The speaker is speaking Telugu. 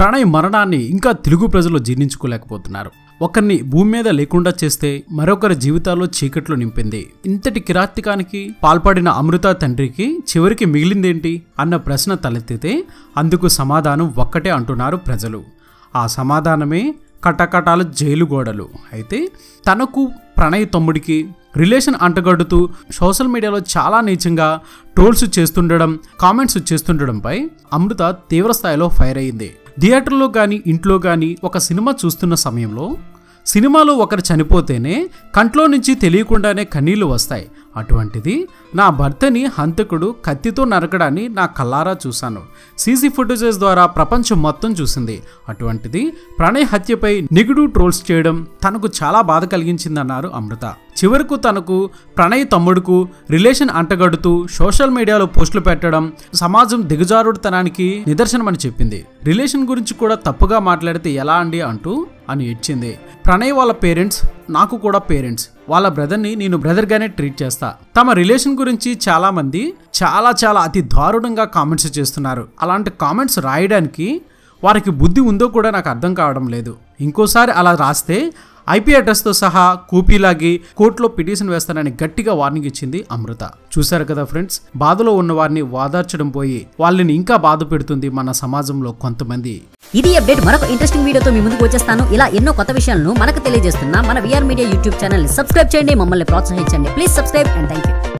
ప్రణయ్ మరణాన్ని ఇంకా తెలుగు ప్రజలు జీర్ణించుకోలేకపోతున్నారు ఒకరిని భూమి మీద లేకుండా చేస్తే మరొకరి జీవితాల్లో చీకట్లు నింపింది ఇంతటి కిరాత్తికానికి పాల్పడిన అమృత తండ్రికి చివరికి మిగిలిందేంటి అన్న ప్రశ్న తలెత్తితే అందుకు సమాధానం ఒక్కటే అంటున్నారు ప్రజలు ఆ సమాధానమే కటకటాల జైలు గోడలు అయితే తనకు ప్రణయ్ తమ్ముడికి రిలేషన్ అంటగడుతూ సోషల్ మీడియాలో చాలా నీచంగా ట్రోల్స్ చేస్తుండడం కామెంట్స్ చేస్తుండడంపై అమృత తీవ్రస్థాయిలో ఫైర్ అయింది థియేటర్లో కానీ ఇంట్లో కానీ ఒక సినిమా చూస్తున్న సమయంలో సినిమాలో ఒకరు చనిపోతేనే కంట్లో నుంచి తెలియకుండానే కన్నీళ్లు వస్తాయి అటువంటిది నా భర్తని హంతకుడు కత్తితో నరకడాన్ని నా కల్లారా చూశాను సీసీ ఫుటేజెస్ ద్వారా ప్రపంచం మొత్తం చూసింది అటువంటిది ప్రణయ్ హత్యపై నెగిటివ్ ట్రోల్స్ చేయడం తనకు చాలా బాధ కలిగించిందన్నారు అమృత చివరకు తనకు ప్రణయ్ తమ్ముడుకు రిలేషన్ అంటగడుతూ సోషల్ మీడియాలో పోస్టులు పెట్టడం సమాజం దిగజారుడుతనానికి నిదర్శనమని చెప్పింది రిలేషన్ గురించి కూడా తప్పుగా మాట్లాడితే ఎలా అండి అంటూ అని ఇచ్చింది ప్రణయ్ వాళ్ళ పేరెంట్స్ నాకు కూడా పేరెంట్స్ వాళ్ళ బ్రదర్ని నేను బ్రదర్గానే ట్రీట్ చేస్తా తమ రిలేషన్ గురించి చాలా మంది చాలా చాలా అతి దారుణంగా కామెంట్స్ చేస్తున్నారు అలాంటి కామెంట్స్ రాయడానికి వారికి బుద్ధి ఉందో కూడా నాకు అర్థం కావడం లేదు ఇంకోసారి అలా రాస్తే ఐపీ అడ్రస్తో సహా కూపీలాగి కోర్టులో పిటిషన్ వేస్తానని గట్టిగా వార్నింగ్ ఇచ్చింది అమృత చూశారు కదా ఫ్రెండ్స్ బాధలో ఉన్న వారిని వాదార్చడం పోయి వాళ్ళని ఇంకా బాధ పెడుతుంది మన సమాజంలో కొంతమంది ఇది అప్డేట్ మరొక ఇంట్రెస్టింగ్ వీడియోతో మీ ముందుకు వచ్చేస్తాను ఇలా ఎన్నో కొత్త విషయాలను మనకు తెలియజేస్తున్న మన VR media YouTube channel subscribe చేయండి మమ్మల్ని ప్రోత్సహించండి please subscribe and thank you